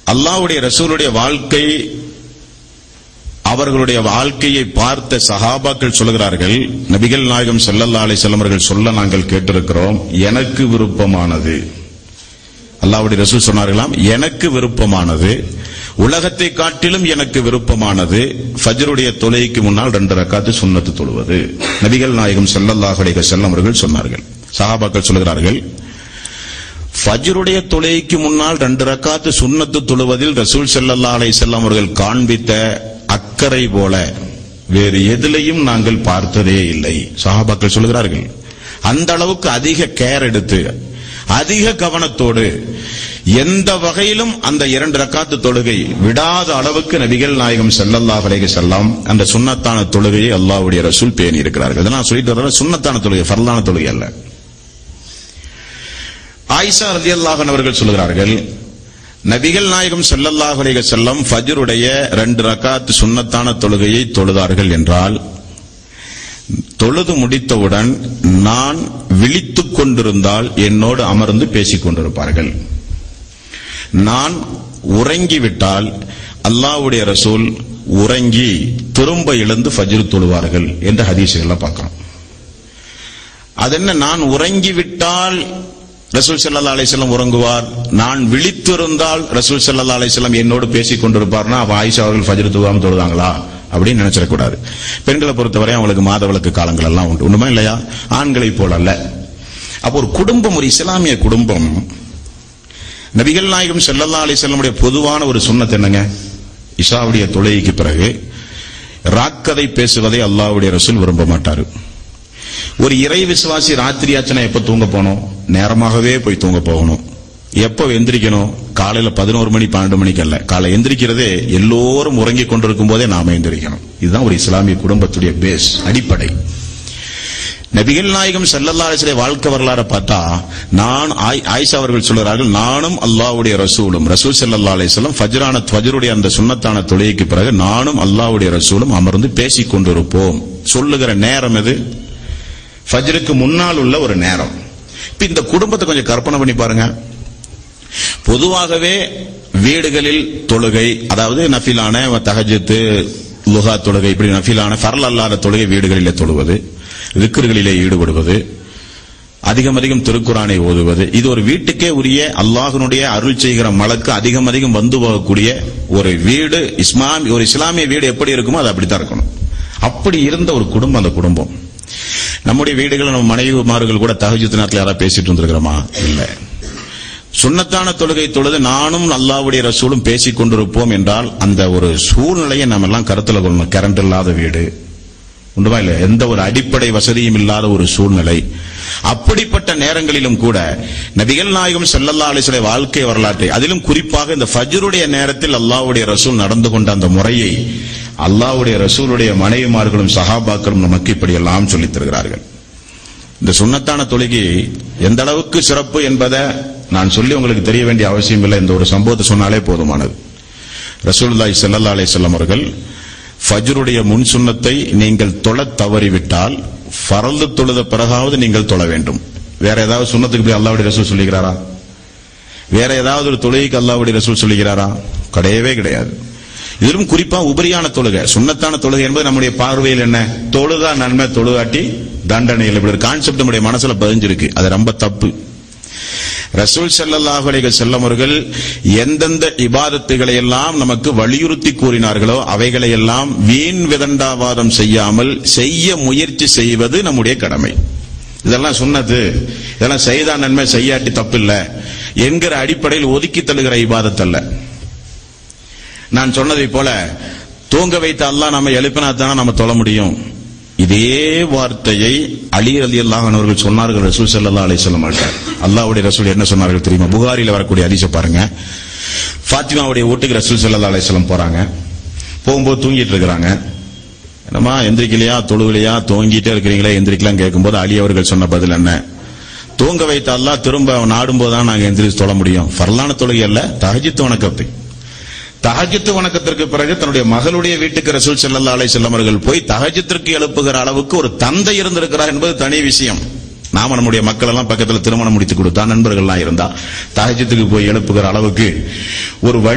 அல்லாஹ்வுடைய ரசூலுடைய வாழ்க்கை அவர்களுடைய வாழ்க்கையை பார்த்த சஹாபாக்கள் சொல்கிறார்கள் நபிகள் நாயகம் ஸல்லல்லாஹு அலைஹி வஸல்லம் அவர்கள் சொல்ல நாங்கள் கேட்டிருக்கிறோம் எனக்கு விருப்பமானது அல்லாஹ்வுடைய ரசூல் சொன்னார்களாம் எனக்கு விருப்பமானது உலகத்தை காட்டிலும் எனக்கு விருப்பமானது ஃபஜ்ருடைய தொழுகைக்கு முன்னால் ரெண்டு ரக்காத்து சுன்னத்து தொழுவது நபிகள் நாயகம் ஸல்லல்லாஹு அலைஹி வஸல்லம் அவர்கள் சொன்னார்கள் சஹாபாக்கள் சொல்கிறார்கள் ஃபஜ்ருடைய தொழுகைக்கு முன்னால் ரெண்டு ரக்காத்து சுன்னத்து தொழுவதில் ரசூல் ஸல்லல்லாஹு அலைஹி வஸல்லம் அவர்கள் காண்பித்த அக்கறை போல வேறு எதிலையும் நாங்கள் பார்த்ததே இல்லை சஹாபாக்கள் சொல்கிறார்கள் அந்த அளவுக்கு அதிக கேர் எடுத்து அதிக கவனத்தோடு எந்த வகையிலும் அந்த இரண்டு ரக்காத்து தொழுகை விடாத அளவுக்கு நபிகள் நாயகம் ஸல்லல்லாஹு அலைஹி வஸல்லம் அந்த சுன்னத்தான தொழுகையை அல்லாஹ்வுடைய ரசூல் பேணி இருக்கிறார்கள் இதெல்லாம் சொல்லிட்டு வர சுன்னத்தான தொழுகை ஃபர்லான தொழுகை அல்ல ஆயிஷா ரலியல்லாஹு அன்ஹா அவர்கள் சொல்கிறார்கள் நபிகள் நாயகம் ஸல்லல்லாஹு அலைஹி வஸல்லம் ஃபஜ்ருடைய ரெண்டு ரக்காத் சுன்னத்தான தொழுகையை தொழுதார்கள் என்றால் தொழுது முடித்தவுடன் நான் விழித்துக் கொண்டிருந்தால் என்னோடு அமர்ந்து பேசிக் கொண்டிருப்பார்கள் நான் உறங்கிவிட்டால் அல்லாஹ்வுடைய ரசூல் உறங்கி திரும்ப எழுந்து ஃபஜ்ர் தொழுவார்கள் என்ற ஹதீசுகளை பார்க்கிறோம் அதென்ன நான் உறங்கிவிட்டால் ரசூல் ஸல்லல்லாஹு அலைஹி வஸல்லம் உறங்குவார் நான் விழித்திருந்தால் ரசூல் ஸல்லல்லாஹு அலைஹி வஸல்லம் என்னோடு பேசிக் கொண்டிருப்பார்னா அப்ப ஆயிஷா அவர்கள் ஃபஜ்ர் துவாம் தொழுதாங்களா அப்படின்னு நினைச்சிடக்கூடாது பெண்களை பொறுத்தவரை அவங்களுக்கு மாதவிளக்கு காலங்கள் எல்லாம் உண்டு உண்டுமா இல்லையா ஆண்களை போல அல்ல அப்போ ஒரு குடும்பம் ஒரு இஸ்லாமிய குடும்பம் நபிகள் நாயகம் ஸல்லல்லாஹு அலைஹி வஸல்லமுடைய பொதுவான ஒரு சுன்னத் என்னங்க இஷாவுடைய தொழுகைக்கு பிறகு ராக்கதை பேசுவதை அல்லாஹ்வுடைய ரசூல் விரும்ப மாட்டாரு ஒரு இறை விசுவாசி ராத்திரி ஆச்சுனா எப்ப தூங்க போகணும் நேரமாகவே போய் தூங்க போகணும் எப்ப எந்திரிக்கணும் காலையில பதினோரு மணி பன்னெண்டு மணிக்கு அல்ல காலை எந்திரிக்கிறதே எல்லோரும் உறங்கி கொண்டிருக்கும் போதே நாம எந்திரிக்கணும் இதுதான் ஒரு இஸ்லாமிய குடும்பத்துடைய பேஸ் அடிப்படை நபிகள் நாயகம் ஸல்லல்லாஹு அலைஹி வஸல்லம் வாழ்க்கை வரலாறு பார்த்தா நான் ஆய்- ஆயிஷா அவர்கள் சொல்கிறார்கள் நானும் அல்லாஹ்வுடைய ரசூலும் ரசூல் ஸல்லல்லாஹு அலைஹி வஸல்லம் ஃபஜ்ரான ஃபஜ்ருடைய அந்த சுன்னத்தான தொழுகைக்கு பிறகு நானும் அல்லாஹ்வுடைய ரசூலும் அமர்ந்து பேசிக் கொண்டிருப்போம் சொல்லுகிற நேரம் எது ஃபஜ்ருக்கு முன்னால் உள்ள ஒரு நேரம் இப்ப இந்த குடும்பத்தை கொஞ்சம் கற்பனை பண்ணி பாருங்க பொதுவாகவே வீடுகளில் தொழுகை அதாவது நஃபிலான தஹஜத்து லுஹா தொழுகை இப்படி நஃபிலான ஃபர்ல் அல்லாத தொழுகை வீடுகளிலே தொழுவது விக்கிர்களிலே ஈடுபடுவது அதிகம் அதிகம் திருக்குறானை ஓதுவது இது ஒரு வீட்டுக்கே உரிய அல்லாஹ்வினுடைய அருள் செய்கிற மலக்கு அதிகம் அதிகம் வந்து போகக்கூடிய ஒரு வீடு இஸ்லாம் ஒரு இஸ்லாமிய வீடு எப்படி இருக்குமோ அது அப்படித்தான் இருக்கணும் அப்படி இருந்த ஒரு குடும்பம் அந்த குடும்பம் நம்முடைய வீடுகளில் நம்ம மனைவிமார்கள் கூட தகஜத்து நேரத்தில் யாராவது பேசிட்டு இருந்திருக்கிறோமா இல்ல சுன்னத்தான தொழுகை தொழுது நானும் அல்லாஹ்வுடைய ரசூலும் பேசிக் கொண்டிருப்போம் என்றால் அந்த ஒரு சூழ்நிலையை நம்ம எல்லாம் கருத்துல கொள்ளணும் கரண்ட் இல்லாத வீடு உண்டுமா இல்ல எந்த ஒரு அடிப்படை வசதியும் இல்லாத ஒரு சூழ்நிலை அப்படிப்பட்ட நேரங்களிலும் கூட நபிகள் நாயகம் ஸல்லல்லாஹு அலைஹி வஸல்லம் வாழ்க்கை வரலாற்றை அதிலும் குறிப்பாக இந்த ஃபஜ்ருடைய நேரத்தில் அல்லாஹ்வுடைய ரசூல் நடந்து கொண்ட அந்த முறையை அல்லாஹ்வுடைய ரசூலுடைய மனைவிமார்களும் சஹாபாக்களும் நமக்கு இப்படி எல்லாம் சொல்லித் தருகிறார்கள் இந்த சுன்னத்தான தொழுகை எந்த அளவுக்கு சிறப்பு என்பதை நான் சொல்லி உங்களுக்கு தெரிய வேண்டிய அவசியம் இல்லை இந்த ஒரு சம்பவத்தை சொன்னாலே போதுமானது ரசூலுல்லாஹி ஸல்லல்லாஹு அலைஹி வஸல்லம் அவர்கள் ஃபஜ்ருடைய முன் சுன்னத்தை நீங்கள் தொழத் தவறிவிட்டால் ஃபரல் தொழுத பிறகாவது நீங்கள் தொழ வேண்டும் வேற ஏதாவது சுன்னத்துக்கு போய் அல்லாஹ்வுடைய ரசூல் சொல்லுகிறாரா வேற ஏதாவது ஒரு தொழுகைக்கு அல்லாஹ்வுடைய ரசூல் சொல்லுகிறாரா கிடையவே கிடையாது இதிலும் குறிப்பா உபரியான தொழுகை சுன்னத்தான தொழுகை என்பது நம்முடைய பார்வையில் என்ன தொழுதா நன்மை தொழுகாட்டி தண்டனை இல்லை இப்படி ஒரு கான்செப்ட் நம்முடைய மனசுல பதிஞ்சிருக்கு அது ரொம்ப தப்பு ரசூல் ஸல்லல்லாஹு அலைஹி வஸல்லம் அவர்கள் எந்தெந்த இபாதத்துகளை எல்லாம் நமக்கு வலியுறுத்தி கூறினார்களோ அவைகளை எல்லாம் வீண் விதண்டாவாதம் செய்யாமல் செய்ய முயற்சி செய்வது நம்முடைய கடமை இதெல்லாம் சுன்னது இதெல்லாம் செய்தா நன்மை செய்யாட்டி தப்பில்ல என்கிற அடிப்படையில் ஒதுக்கி தள்ளுகிற இபாதத் அல்ல நான் சொன்னதை போல தூங்க வைத்த அல்லாஹ் நம்ம எழுப்பினா தானே நம்ம தொழ முடியும் இதே வார்த்தையை அலி அலி அவர்கள் சொன்னார்கள் ரசூல் ஸல்லல்லாஹு அலைஹி வஸல்லம் அவர்கள் அல்லாஹ்வுடைய ரசூல் என்ன சொன்னார்கள் தெரியுமா புகாரில வரக்கூடிய ஹதீஸை பாருங்க ஃபாத்திமாவுடைய வீட்டுக்கு ரசூல் ஸல்லல்லாஹு அலைஹி வஸல்லம் போறாங்க போகும்போது தூங்கிட்டு இருக்கிறாங்க என்னம்மா எந்திரிக்கலையா தொழுகலையா தூங்கிட்டே இருக்கிறீங்களே எந்திரிக்கலாம் கேட்கும்போது அலி அவர்கள் சொன்ன பதில் என்ன தூங்க வைத்த அல்லாஹ் திரும்ப நாடும் போதுதான் நாங்க எந்திரிச்சு தொழ முடியும் ஃபர்லான தொழுகை அல்ல தஹஜ்ஜத் வணக்கத்தை தஹஜ்ஜத் வணக்கத்திற்கு பிறகு தன்னுடைய மகளுடைய வீட்டுக்கு ரசூல் ஸல்லல்லாஹு அலைஹி வஸல்லம் அவர்கள் போய் தஹஜ்ஜத்திற்கு எழுப்புகிற அளவுக்கு ஒரு தந்தை இருந்திருக்கிறார் என்பது தனி விஷயம் நாம நம்முடைய மக்கள் எல்லாம் பக்கத்துல திருமணம் முடித்து கொடுத்தா நண்பர்கள்லாம் இருந்தா தஹஜ்ஜத்துக்கு போய் எழுப்புகிற அளவுக்கு ஒரு வழி